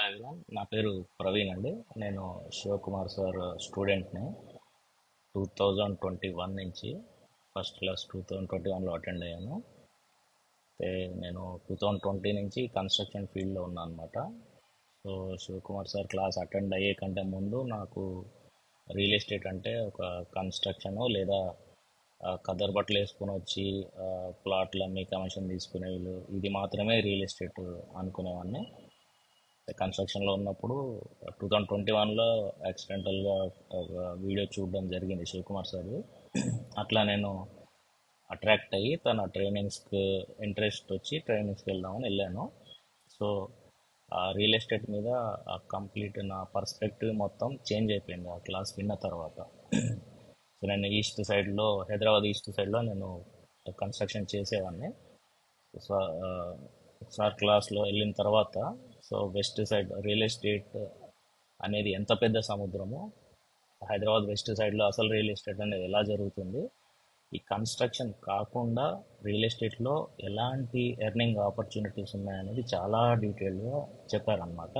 everyone నా పేరు ప్రవీణ్ అండి నేను శివకుమార్ సార్ స్టూడెంట్ని టూ థౌజండ్ ట్వంటీ వన్ నుంచి first class two thousand twenty వన్లో అటెండ్ అయ్యాను అయితే నేను టూ థౌజండ్ ట్వంటీ నుంచి కన్స్ట్రక్షన్ ఫీల్డ్లో ఉన్నాను అనమాట so Shivakumar sir class attend అయ్యే కంటే ముందు నాకు రియల్ ఎస్టేట్ అంటే ఒక కన్స్ట్రక్షన్ లేదా ఆ, కదర్ బట్టలు వేసుకొని వచ్చి ఆ, ప్లాట్లు అమ్మి కమిషన్ తీసుకునే వీళ్ళు ఇది మాత్రమే రియల్ ఎస్టేట్ అనుకునేవాడిని కన్స్ట్రక్షన్లో ఉన్నప్పుడు టూ థౌజండ్ ట్వంటీ వన్లో యాక్సిడెంటల్గా ఒక వీడియో చూడడం జరిగింది శివకుమార్ సార్ అట్లా నేను అట్రాక్ట్ అయ్యి తన ట్రైనింగ్స్కి ఇంట్రెస్ట్ వచ్చి ట్రైనింగ్స్కి వెళ్దామని వెళ్ళాను సో ఆ రియల్ ఎస్టేట్ మీద కంప్లీట్ నా పర్స్పెక్టివ్ మొత్తం చేంజ్ అయిపోయింది ఆ క్లాస్ విన్న తర్వాత సో నేను ఈస్ట్ సైడ్లో హైదరాబాద్ ఈస్ట్ సైడ్లో నేను కన్స్ట్రక్షన్ చేసేవాడిని సో ఆ, సార్ క్లాస్లో వెళ్ళిన తర్వాత so west side real estate అనేది ఎంత పెద్ద సముద్రమో హైదరాబాద్ వెస్ట్ సైడ్లో అసలు రియల్ ఎస్టేట్ అనేది ఎలా జరుగుతుంది ఈ కన్స్ట్రక్షన్ కాకుండా రియల్ ఎస్టేట్లో ఎలాంటి ఎర్నింగ్ ఆపర్చునిటీస్ ఉన్నాయనేది చాలా డీటెయిల్గా చెప్పారనమాట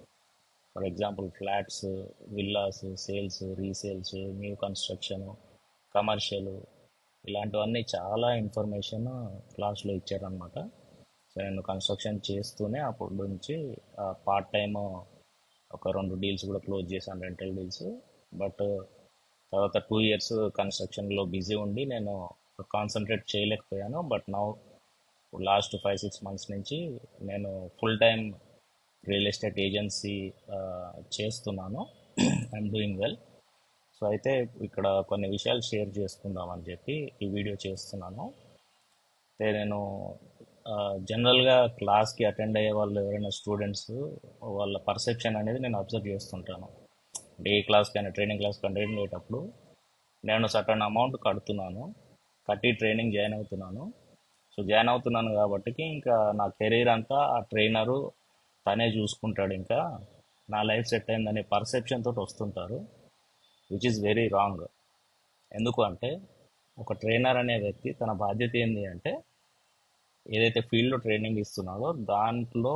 for example flats villas sales resales new construction commercial ఇలాంటివన్నీ చాలా ఇన్ఫర్మేషన్ క్లాస్లో ఇచ్చారనమాట సో నేను కన్స్ట్రక్షన్ చేస్తూనే అప్పటి నుంచి పార్ట్ టైమ్ ఒక రెండు డీల్స్ కూడా క్లోజ్ చేశాను రెంటల్ డీల్స్ బట్ తర్వాత టూ ఇయర్స్ కన్స్ట్రక్షన్లో బిజీ ఉండి నేను కాన్సన్ట్రేట్ చేయలేకపోయాను but now last five six months నుంచి నేను full time real estate agency చేస్తున్నాను ఐఎమ్ డూయింగ్ వెల్ సో అయితే ఇక్కడ కొన్ని విషయాలు షేర్ చేసుకుందామని చెప్పి ఈ వీడియో చేస్తున్నాను అయితే నేను జనరల్గా క్లాస్కి అటెండ్ అయ్యే వాళ్ళు ఎవరైనా స్టూడెంట్స్ వాళ్ళ పర్సెప్షన్ అనేది నేను అబ్జర్వ్ చేస్తుంటాను అంటే ఏ క్లాస్ కానీ ట్రైనింగ్ క్లాస్ కండక్ట్ అయ్యేటప్పుడు నేను సటన్ అమౌంట్ కడుతున్నాను కట్టి ట్రైనింగ్ జాయిన్ అవుతున్నాను సో జాయిన్ అవుతున్నాను కాబట్టి ఇంకా నా కెరీర్ అంతా ఆ ట్రైనరు తనే చూసుకుంటాడు ఇంకా నా లైఫ్ సెట్ అయిందనే పర్సెప్షన్ తోటి వస్తుంటారు విచ్ ఈస్ వెరీ రాంగ్ ఎందుకు అంటే ఒక ట్రైనర్ అనే వ్యక్తి తన బాధ్యత ఏంటి అంటే ఏదైతే ఫీల్డ్లో ట్రైనింగ్ ఇస్తున్నాడో దాంట్లో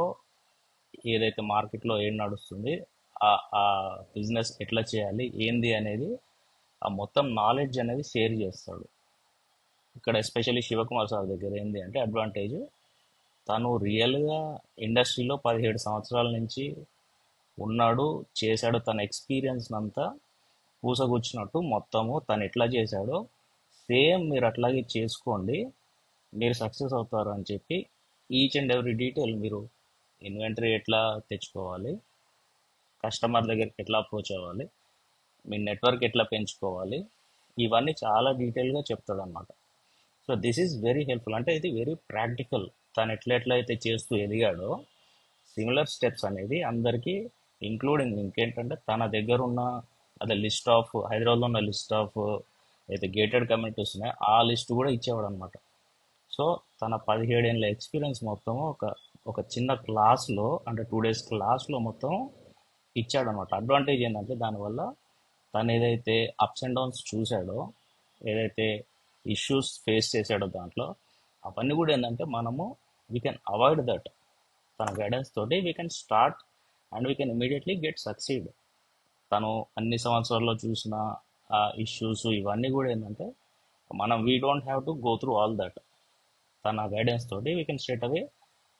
ఏదైతే మార్కెట్లో ఏం నడుస్తుంది ఆ ఆ బిజినెస్ ఎట్లా చేయాలి ఏంది అనేది ఆ మొత్తం నాలెడ్జ్ అనేది షేర్ చేస్తాడు ఇక్కడ ఎస్పెషల్లీ శివకుమార్ సార్ దగ్గర ఏంది అంటే అడ్వాంటేజ్ తను రియల్గా ఇండస్ట్రీలో పదిహేడు సంవత్సరాల నుంచి ఉన్నాడు చేశాడు తన ఎక్స్పీరియన్స్ అంతా పూసగుచ్చినట్టు మొత్తము తను ఎట్లా చేశాడో సేమ్ మీరు అట్లాగే చేసుకోండి మీరు సక్సెస్ అవుతారు అని చెప్పి ఈచ్ అండ్ ఎవ్రీ డీటెయిల్ మీరు ఇన్వెంటరీ ఎట్లా తెచ్చుకోవాలి కస్టమర్ దగ్గరికి ఎట్లా అప్రోచ్ అవ్వాలి మీ నెట్వర్క్ ఎట్లా పెంచుకోవాలి ఇవన్నీ చాలా డీటెయిల్గా చెప్తాడు అనమాట so this is very helpful అంటే ఇది వెరీ ప్రాక్టికల్ తను ఎట్లా ఎట్లయితే చేస్తూ ఎదిగాడో సిమిలర్ స్టెప్స్ అనేది అందరికీ ఇంక్లూడింగ్ ఇంకేంటంటే తన దగ్గర ఉన్న అదే లిస్ట్ ఆఫ్ హైదరాబాద్లో ఉన్న లిస్ట్ ఆఫ్ అయితే గేటెడ్ కమ్యూనిటీస్ ఉన్నాయో ఆ లిస్ట్ కూడా ఇచ్చేవాడు అనమాట సో తన పదిహేడేళ్ళ ఎక్స్పీరియన్స్ మొత్తం ఒక ఒక చిన్న క్లాస్లో అంటే టూ డేస్ క్లాస్లో మొత్తం ఇచ్చాడనమాట అడ్వాంటేజ్ ఏంటంటే దానివల్ల తను ఏదైతే అప్స్ అండ్ డౌన్స్ చూశాడో ఏదైతే ఇష్యూస్ ఫేస్ చేశాడో దాంట్లో అవన్నీ కూడా ఏంటంటే మనము వీ కెన్ అవాయిడ్ దట్ తన గైడెన్స్ తోటి we can start and we can immediately get succeed తను అన్ని సంవత్సరాల్లో చూసిన ఆ ఇష్యూస్ ఇవన్నీ కూడా ఏంటంటే మనం we don't have to go through all that తన గైడెన్స్ తోటి we can straight away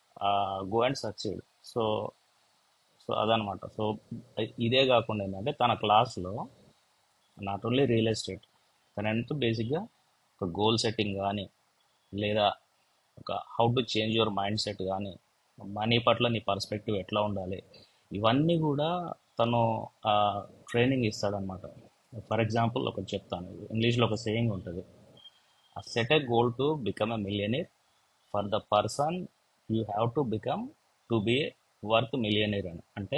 go and succeed so so అదనమాట సో ఇదే కాకుండా ఏంటంటే తన క్లాస్లో నాట్ ఓన్లీ రియల్ ఎస్టేట్ తన ఎంత బేసిక్గా ఒక గోల్ సెట్టింగ్ కానీ లేదా ఒక how to change your mind set కానీ మనీ పట్ల నీ పర్స్పెక్టివ్ ఎట్లా ఉండాలి ఇవన్నీ కూడా తను ట్రైనింగ్ ఇస్తాడనమాట ఫర్ ఎగ్జాంపుల్ ఒకటి చెప్తాను ఇంగ్లీష్లో ఒక సేయింగ్ ఉంటుంది set a goal to become a millionaire for the person you have to become to be worth millionaire అని అంటే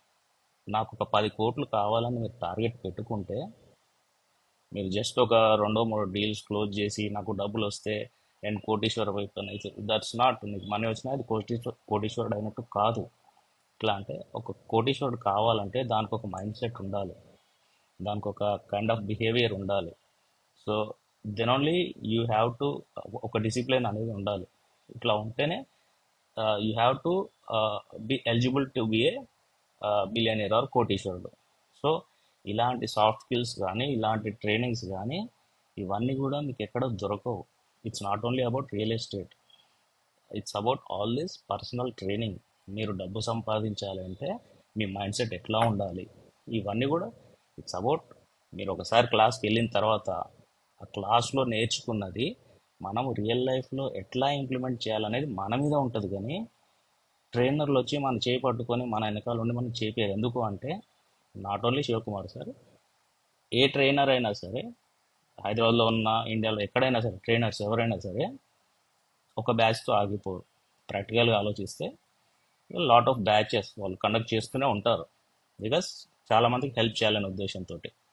నాకు ఒక పది కోట్లు కావాలని మీరు టార్గెట్ పెట్టుకుంటే మీరు జస్ట్ ఒక రెండో మూడో డీల్స్ క్లోజ్ చేసి నాకు డబ్బులు వస్తే నేను కోటీశ్వర అయిపోతాను దట్స్ నాట్ నీకు మనీ వచ్చినా అది కోటీశ్వర కోటీశ్వరుడు అయినట్టు కాదు ఎట్లా అంటే ఒక కోటీశ్వరుడు కావాలంటే దానికి ఒక మైండ్ సెట్ ఉండాలి దానికి ఒక కైండ్ ఆఫ్ బిహేవియర్ ఉండాలి so then only you have to ఒక డిసిప్లిన్ అనేది ఉండాలి ఇట్లా ఉంటేనే you have to be eligible to be a billionaire or కోటీశ్వరుడు సో ఇలాంటి సాఫ్ట్ స్కిల్స్ కానీ ఇలాంటి ట్రైనింగ్స్ కానీ ఇవన్నీ కూడా మీకు ఎక్కడ దొరకవు it's not only about real estate it's about all this personal training మీరు డబ్బు సంపాదించాలి అంటే మీ మైండ్ సెట్ ఎట్లా ఉండాలి ఇవన్నీ కూడా ఇట్స్ అబౌట్ మీరు ఒకసారి క్లాస్కి వెళ్ళిన తర్వాత ఆ క్లాస్లో నేర్చుకున్నది మనం రియల్ లైఫ్లో ఎట్లా ఇంప్లిమెంట్ చేయాలనేది మన మీద ఉంటుంది కానీ ట్రైనర్లు వచ్చి మన చేయి పట్టుకొని మన వెనకాల ఉండి మనం చేపేది ఎందుకు అంటే not only Shivakumar sir a trainer అయినా సరే హైదరాబాద్లో ఉన్న ఇండియాలో ఎక్కడైనా సరే ట్రైనర్స్ ఎవరైనా సరే ఒక బ్యాచ్తో ఆగిపోరు ప్రాక్టికల్గా ఆలోచిస్తే లాట్ ఆఫ్ బ్యాచెస్ వాళ్ళు కండక్ట్ చేస్తూనే ఉంటారు బికాస్ చాలామందికి హెల్ప్ చేయాలనే ఉద్దేశంతో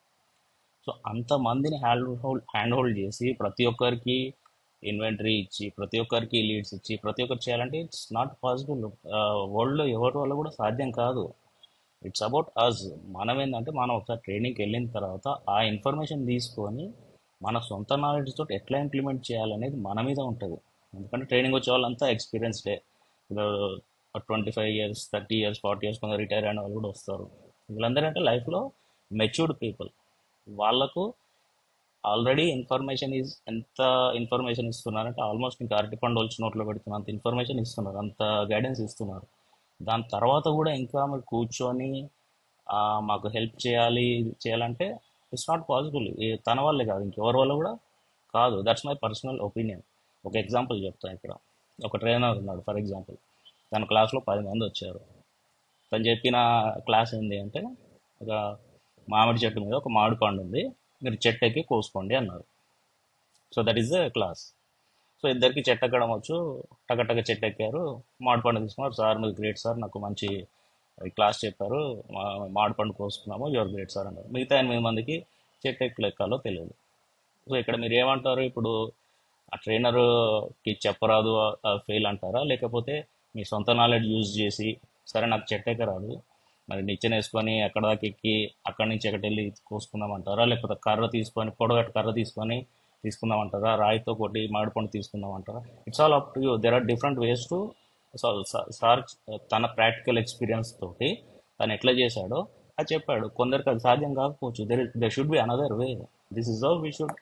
సో అంతమందిని హ్యాండ్ హోల్డ్ హ్యాండ్ హోల్డ్ చేసి ప్రతి ఒక్కరికి ఇన్వెంటరీ ఇచ్చి ప్రతి ఒక్కరికి లీడ్స్ ఇచ్చి ప్రతి ఒక్కరు చేయాలంటే ఇట్స్ నాట్ పాసిబుల్ వరల్డ్లో ఎవరి వల్ల కూడా సాధ్యం కాదు ఇట్స్ అబౌట్ అస్ మనం ఏంటంటే మనం ఒకసారి ట్రైనింగ్కి వెళ్ళిన తర్వాత ఆ ఇన్ఫర్మేషన్ తీసుకొని మన సొంత నాలెడ్జ్ తోటి ఎట్లా ఇంప్లిమెంట్ చేయాలనేది మన మీద ఉంటుంది ఎందుకంటే ట్రైనింగ్ వచ్చే వాళ్ళంతా ఎక్స్పీరియన్స్డే twenty five years thirty years forty years కొంత రిటైర్ అయిన వాళ్ళు కూడా వస్తారు వీళ్ళందరూ అంటే లైఫ్లో మెచ్యూర్డ్ పీపుల్ వాళ్ళకు ఆల్రెడీ ఇన్ఫర్మేషన్ ఈజ్ ఎంత ఇన్ఫర్మేషన్ ఇస్తున్నారంటే ఆల్మోస్ట్ ఇంకా అరటిపండు వచ్చి నోట్లో పెడుతున్నారు అంత ఇన్ఫర్మేషన్ ఇస్తున్నారు అంత గైడెన్స్ ఇస్తున్నారు దాని తర్వాత కూడా ఇంకా మీరు కూర్చొని ఆ, మాకు హెల్ప్ చేయాలి ఇది చేయాలంటే ఇట్స్ నాట్ పాసిబుల్ తన వల్లే కాదు ఇంకెవరి వల్ల కూడా కాదు దట్స్ మై పర్సనల్ ఒపీనియన్ ఒక ఎగ్జాంపుల్ చెప్తాను ఇక్కడ ఒక ట్రైనర్ ఉన్నాడు ఫర్ ఎగ్జాంపుల్ తన క్లాస్లో పది మంది వచ్చారు తను చెప్పిన క్లాస్ ఏంటి అంటే ఒక మామిడి చెట్టు మీద ఒక మామిడి పండు ఉంది మీరు చెట్టు ఎక్కి కోసుకోండి అన్నారు so that is the class so ఇద్దరికి చెట్టు ఎక్కడం వచ్చు టకటక చెట్టు ఎక్కారు మామిడి పండు తీసుకున్నారు సార్ మీరు గ్రేట్ సార్ నాకు మంచి క్లాస్ చెప్పారు మా- మామిడి పండు కోసుకున్నాము యువర్ గ్రేట్ సార్ అన్నారు మిగతా ఎనిమిది మందికి చెట్టు ఎక్కలు ఎక్కాలో తెలియదు సో ఇక్కడ మీరు ఏమంటారు ఇప్పుడు ఆ ట్రైనర్కి చెప్పరాదు ఫెయిల్ అంటారా లేకపోతే మీ సొంత నాలెడ్జ్ యూజ్ చేసి సరే నాకు చెట్టు ఎక్కరాదు మరి నిచ్చెన వేసుకొని ఎక్కడ దాకా ఎక్కి అక్కడి నుంచి ఎక్కడికి వెళ్ళి కోసుకుందామంటారా లేకపోతే కర్ర తీసుకొని పొడగట్టు కర్ర తీసుకొని తీసుకుందామంటారా రాయితో కొట్టి మామిడిపండు తీసుకుందామంటారా it's all up to you there are different ways to sir తన ప్రాక్టికల్ ఎక్స్పీరియన్స్ తోటి తను ఎట్లా చేశాడో అది చెప్పాడు కొందరికి అది సాధ్యం కాకపోవచ్చు there there should be another way this is all we should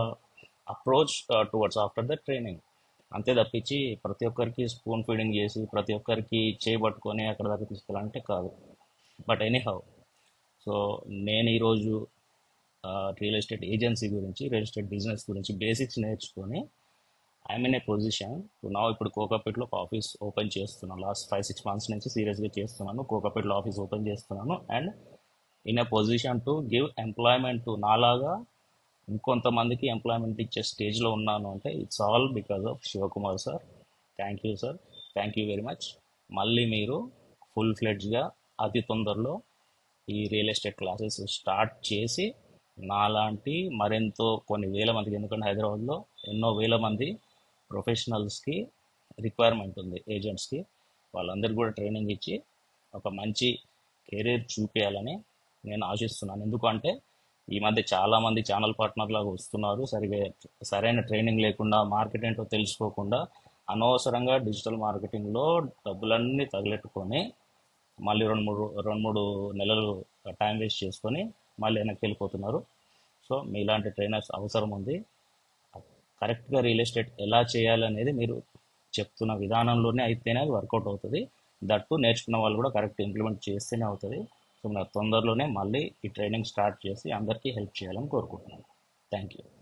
approach towards after the training అంతే తప్పించి ప్రతి ఒక్కరికి స్పూన్ ఫీడింగ్ చేసి ప్రతి ఒక్కరికి చేయబట్టుకొని అక్కడ దాకా తీసుకెళ్ళాలంటే కాదు బట్ ఎనీ హౌ సో నేను ఈరోజు రియల్ ఎస్టేట్ ఏజెన్సీ గురించి రియల్ ఎస్టేట్ బిజినెస్ గురించి బేసిక్స్ నేర్చుకొని ఐఎమ్ ఇన్ ఏ పొజిషన్ నా ఇప్పుడు కోకాపేట్లో ఒక ఆఫీస్ ఓపెన్ చేస్తున్నాను లాస్ట్ ఫైవ్ సిక్స్ మంత్స్ నుంచి సీరియస్గా చేస్తున్నాను కోకాపేట్లో ఆఫీస్ ఓపెన్ చేస్తున్నాను and in a position to give employment to నాలాగా ఇంకొంతమందికి ఎంప్లాయ్మెంట్ ఇచ్చే స్టేజ్లో ఉన్నాను అంటే it's all because of Shivakumar sir thank you sir thank you very much మళ్ళీ మీరు ఫుల్ ఫ్లెడ్జ్గా అతి తొందరలో ఈ రియల్ ఎస్టేట్ క్లాసెస్ స్టార్ట్ చేసి నాలాంటి మరెంతో కొన్ని వేల మందికి ఎందుకంటే హైదరాబాద్లో ఎన్నో వేల మంది ప్రొఫెషనల్స్కి రిక్వైర్మెంట్ ఉంది ఏజెంట్స్కి వాళ్ళందరికీ కూడా ట్రైనింగ్ ఇచ్చి ఒక మంచి కెరీర్ చూపించాలని నేను ఆశిస్తున్నాను ఎందుకంటే ఈ మధ్య చాలామంది ఛానల్ పార్ట్నర్ లాగా వస్తున్నారు సరిగా సరైన ట్రైనింగ్ లేకుండా మార్కెట్ ఏంటో తెలుసుకోకుండా అనవసరంగా డిజిటల్ మార్కెటింగ్లో డబ్బులన్నీ తగిలెట్టుకొని మళ్ళీ రెండు మూడు రెండు మూడు నెలలు టైం వేస్ట్ చేసుకొని మళ్ళీ వెనక్కి వెళ్ళిపోతున్నారు సో మీలాంటి ట్రైనర్స్ అవసరం ఉంది కరెక్ట్గా రియల్ ఎస్టేట్ ఎలా చేయాలనేది మీరు చెప్తున్న విధానంలోనే అయితేనే అది వర్కౌట్ అవుతుంది దట్టు నేర్చుకున్న వాళ్ళు కూడా కరెక్ట్ ఇంప్లిమెంట్ చేస్తేనే అవుతుంది సో నాకు తొందరలోనే మళ్ళీ ఈ ట్రైనింగ్ స్టార్ట్ చేసి అందరికీ హెల్ప్ చేయాలని కోరుకుంటున్నాను థ్యాంక్ యూ